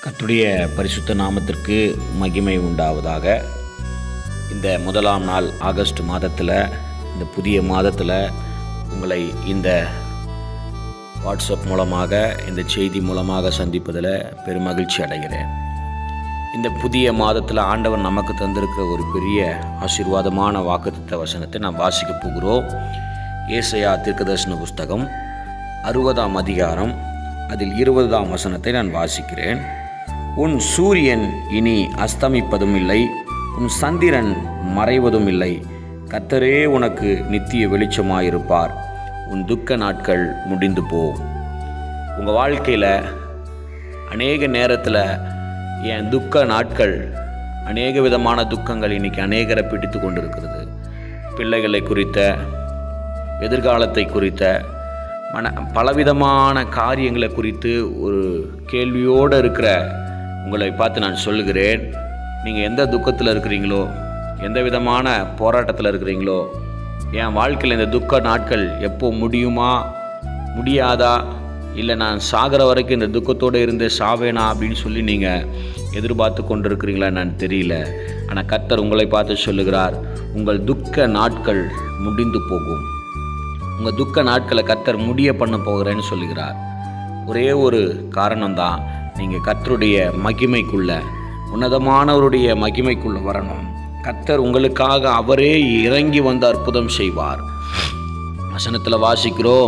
கர்த்தருடைய பரிசுத்த நாமத்திற்கு மகிமை உண்டாவதாக இந்த முதலாம் நாள் ஆகஸ்ட் மாதத்தில் இந்த புதிய மாதத்தில் உங்களை இந்த வாட்ஸ்அப் மூலமாக இந்த செய்தி மூலமாக சந்திப்பதில் பெருமகிழ்ச்சி அடைகிறேன் இந்த புதிய மாதத்தில் ஆண்டவர் நமக்கு தந்திருக்கிற ஒரு பெரிய ஆசீர்வாதமான வாக்குத்தத்த வசனத்தை நாம் வாசிக்க போகிறோம் ஏசையா தீர்க்கதர்சன புஸ்தகம் அறுபதாம் அதிகாரம் அதில் இருபதாம் வசனத்தை நான் வாசிக்கிறேன் உன் சூரியன் இனி அஸ்தமிப்பதும் இல்லை உன் சந்திரன் மறைவதும் இல்லை கத்தரே உனக்கு நித்திய வெளிச்சமாயிருப்பார் உன் துக்க நாட்கள் முடிந்து போ உங்கள் வாழ்க்கையில் அநேக நேரத்தில் என் துக்க நாட்கள் அநேக விதமான துக்கங்கள் இன்னைக்கு அநேகரை பிடித்து கொண்டிருக்கிறது பிள்ளைகளை குறித்த எதிர்காலத்தை குறித்த மன பலவிதமான காரியங்களை குறித்து ஒரு கேள்வியோடு இருக்கிற உங்களை பார்த்து நான் சொல்லுகிறேன் நீங்கள் எந்த துக்கத்தில் இருக்கிறீங்களோ எந்த விதமான போராட்டத்தில் இருக்கிறீங்களோ என் வாழ்க்கையில் இந்த துக்க நாட்கள் எப்போ முடியுமா முடியாதா இல்லை நான் சாகிற வரைக்கும் இந்த துக்கத்தோடு இருந்து சாவேனா அப்படின்னு சொல்லி நீங்கள் எதிர்பார்த்து கொண்டிருக்கிறீங்களா நான் தெரியல ஆனால் கர்த்தர் உங்களை பார்த்து சொல்லுகிறார் உங்கள் துக்க நாட்கள் முடிந்து போகும் உங்கள் துக்க நாட்களை கர்த்தர் முடிய பண்ண போகிறேன்னு சொல்லுகிறார் ஒரே ஒரு காரணம்தான் நீங்கள் கர்த்தருடைய மகிமைக்குள்ள உன்னதமானவருடைய மகிமைக்குள்ள வரணும் கர்த்தர் உங்களுக்காக அவரே இறங்கி வந்து அற்புதம் செய்வார் வசனத்தில் வாசிக்கிறோம்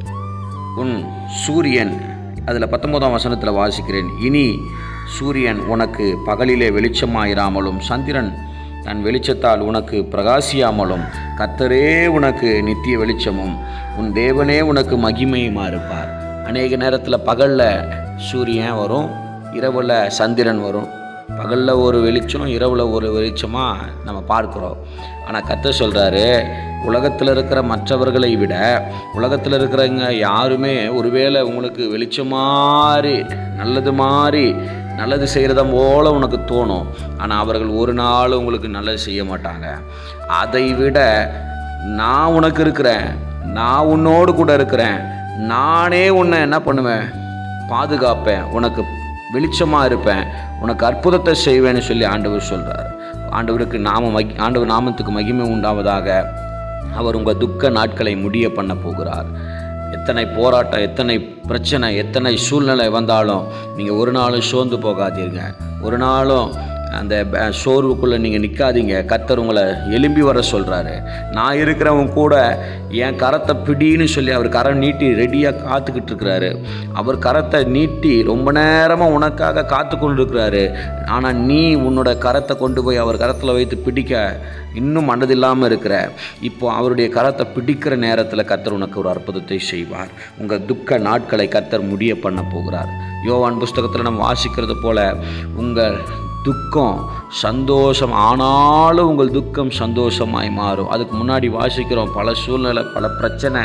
உன் சூரியன் அதில் பத்தொன்பதாம் வசனத்தில் வாசிக்கிறேன் இனி சூரியன் உனக்கு பகலிலே வெளிச்சமாயிராமலும் சந்திரன் தன் வெளிச்சத்தால் உனக்கு பிரகாசியாமலும் கத்தரே உனக்கு நித்திய வெளிச்சமும் உன் தேவனே உனக்கு மகிமையுமா இருப்பார் அநேக நேரத்தில் பகலில் சூரியன் வரும் இரவில் சந்திரன் வரும் பகலில் ஒரு வெளிச்சம் இரவில் ஒரு வெளிச்சமாக நம்ம பார்க்குறோம் ஆனால் கத்த சொல்கிறாரு உலகத்தில் இருக்கிற மற்றவர்களை விட உலகத்தில் இருக்கிறவங்க யாருமே ஒருவேளை உங்களுக்கு வெளிச்சம் மாதிரி நல்லது மாதிரி நல்லது செய்கிறத போல உனக்கு தோணும் ஆனால் அவர்கள் ஒரு நாள் உங்களுக்கு நல்லது செய்ய மாட்டாங்க அதை விட நான் உனக்கு இருக்கிறேன் நான் உன்னோடு கூட இருக்கிறேன் நானே உன்னை என்ன பண்ணுவேன் பாதுகாப்பேன் உனக்கு வெளிச்சமாக இருப்பேன் உனக்கு அற்புதத்தை செய்வேன்னு சொல்லி ஆண்டவர் சொல்கிறார் ஆண்டவருக்கு நாம மகி ஆண்டவர் நாமத்துக்கு மகிமை உண்டாவதாக அவர் உங்கள் துக்க நாட்களை முடிய பண்ண போகிறார் எத்தனை போராட்டம் எத்தனை பிரச்சனை எத்தனை சூழ்நிலை வந்தாலும் நீங்கள் ஒரு நாளும் சோர்ந்து போகாதீங்க ஒரு நாளும் அந்த சோர்வுக்குள்ளே நீங்கள் நிற்காதீங்க கத்தர் உங்களை எலும்பி வர சொல்கிறாரு நான் இருக்கிறவங்க கூட என் கரத்தை பிடின்னு சொல்லி அவர் கரம் நீட்டி ரெடியாக காத்துக்கிட்டு இருக்கிறாரு அவர் கரத்தை நீட்டி ரொம்ப நேரமாக உனக்காக காத்து கொண்டு இருக்கிறாரு ஆனால் நீ உன்னோட கரத்தை கொண்டு போய் அவர் கரத்தில் வைத்து பிடிக்க இன்னும் மனதில்லாமல் இருக்கிற இப்போ அவருடைய கரத்தை பிடிக்கிற நேரத்தில் கத்தர் உனக்கு ஒரு அற்புதத்தை செய்வார் உங்கள் துக்க நாட்களை கத்தர் முடிய பண்ண போகிறார் யோவான் புஸ்தகத்தில் நம்ம வாசிக்கிறது போல உங்கள் துக்கம் சந்தோஷம் ஆனாலும் உங்கள் துக்கம் சந்தோஷமாய் மாறும் அதுக்கு முன்னாடி வாசிக்கிறோம் பல சூழ்நிலை பல பிரச்சனை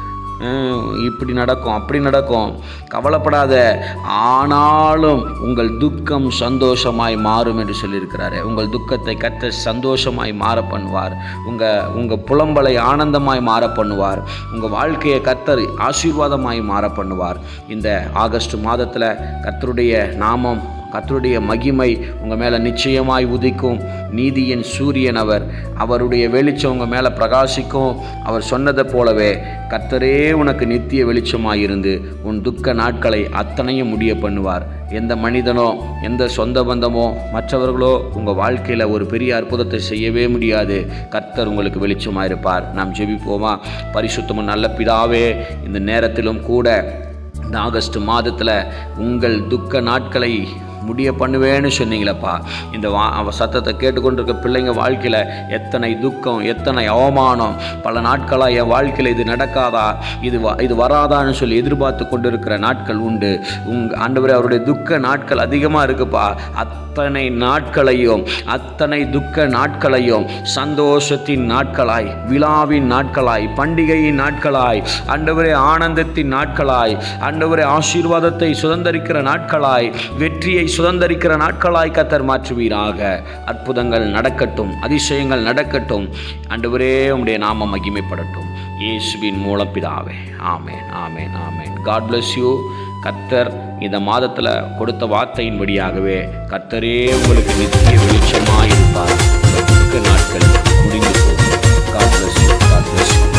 இப்படி நடக்கும் அப்படி நடக்கும் கவலைப்படாத ஆனாலும் உங்கள் துக்கம் சந்தோஷமாய் மாறும் என்று சொல்லியிருக்கிறாரு உங்கள் துக்கத்தை கத்த சந்தோஷமாய் மாற பண்ணுவார் உங்கள் உங்கள் புலம்பலை ஆனந்தமாய் மாற பண்ணுவார் உங்கள் வாழ்க்கையை கத்தர் ஆசீர்வாதமாய் மாற பண்ணுவார் இந்த ஆகஸ்ட் மாதத்தில் கத்தருடைய நாமம் கத்தருடைய மகிமை உங்கள் மேலே நிச்சயமாய் உதிக்கும் நீதியின் சூரியன் அவர் அவருடைய வெளிச்சம் உங்கள் மேலே பிரகாசிக்கும் அவர் சொன்னதை போலவே கத்தரே உனக்கு நித்திய வெளிச்சமாக இருந்து உன் துக்க நாட்களை அத்தனையும் முடிய பண்ணுவார் எந்த மனிதனோ எந்த சொந்த பந்தமோ மற்றவர்களோ உங்கள் வாழ்க்கையில் ஒரு பெரிய அற்புதத்தை செய்யவே முடியாது கர்த்தர் உங்களுக்கு வெளிச்சமாக இருப்பார் நாம் ஜெபிப்போமா பரிசுத்தமும் நல்ல பிதாவே இந்த நேரத்திலும் கூட இந்த ஆகஸ்ட் மாதத்தில் உங்கள் துக்க நாட்களை முடிய பண்ணுவேன்னு சொன்னீங்களப்பா இந்த வா சத்தத்தை கேட்டுக்கொண்டிருக்க பிள்ளைங்க வாழ்க்கையில் எத்தனை துக்கம் எத்தனை அவமானம் பல நாட்களாக என் வாழ்க்கையில் இது நடக்காதா இது வ இது வராதான்னு சொல்லி எதிர்பார்த்து கொண்டிருக்கிற நாட்கள் உண்டு உங் ஆண்டவரே அவருடைய துக்க நாட்கள் அதிகமாக இருக்குப்பா அத்தனை நாட்களையும் அத்தனை துக்க நாட்களையும் சந்தோஷத்தின் நாட்களாய் விழாவின் நாட்களாய் பண்டிகையின் நாட்களாய் ஆண்டவரே ஆனந்தத்தின் நாட்களாய் ஆண்டவரே ஆசீர்வாதத்தை சுதந்திரிக்கிற நாட்களாய் வெற்றியை சுதந்திரிக்கிற நாட்களாய் கத்தர் மாற்றுவீராக அற்புதங்கள் நடக்கட்டும் அதிசயங்கள் நடக்கட்டும் ஆண்டவரே உம்முடைய நாமம் மகிமைப்படட்டும் இயேசுவின் மூலம் பிதாவே ஆமேன் ஆமேன் ஆமேன் காட் bless யூ கத்தர் இந்த மாதத்தில் கொடுத்த வார்த்தையின்படியாகவே கத்தரே உங்களுக்கு நித்திய வெளிச்சமாக இருப்பார் இந்த துக்க நாட்கள் முடிந்து போகும் God bless you God bless you